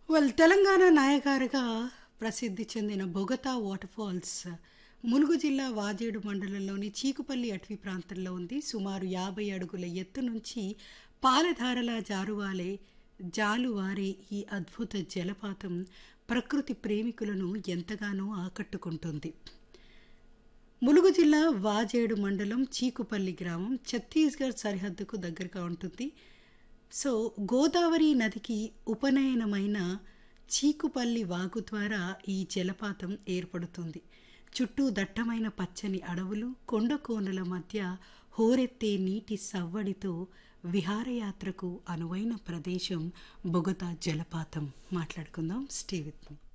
well Telangana నాయగారుగా ప్రసిద్ధి చెందిన Bogatha water falls Mulugu జిల్లా వాజేడు మండలంలోని చీకుపల్లి అటవీ ప్రాంతంలో ఉంది సుమారు యాభై అడుగుల ఎత్తు నుంచి పాలధారలా జారువాలే జాలువారే ఈ అద్భుత జలపాతం ప్రకృతి ప్రేమికులను ఎంతగానో ఆకట్టుకుంటుంది ములుగు జిల్లా వాజేడు మండలం చీకుపల్లి గ్రామం ఛత్తీస్గఢ్ సరిహద్దుకు దగ్గరగా ఉంటుంది సో గోదావరి నదికి ఉపనయనమైన చీకుపల్లి వాగు ద్వారా ఈ జలపాతం ఏర్పడుతుంది చుట్టూ దట్టమైన పచ్చని అడవులు కొండ కోనల మధ్య హోరెత్తే నీటి సవ్వడితో విహారయాత్రకు అనువైన ప్రదేశం బొగతా జలపాతం మాట్లాడుకుందాం స్టే విత్ మీ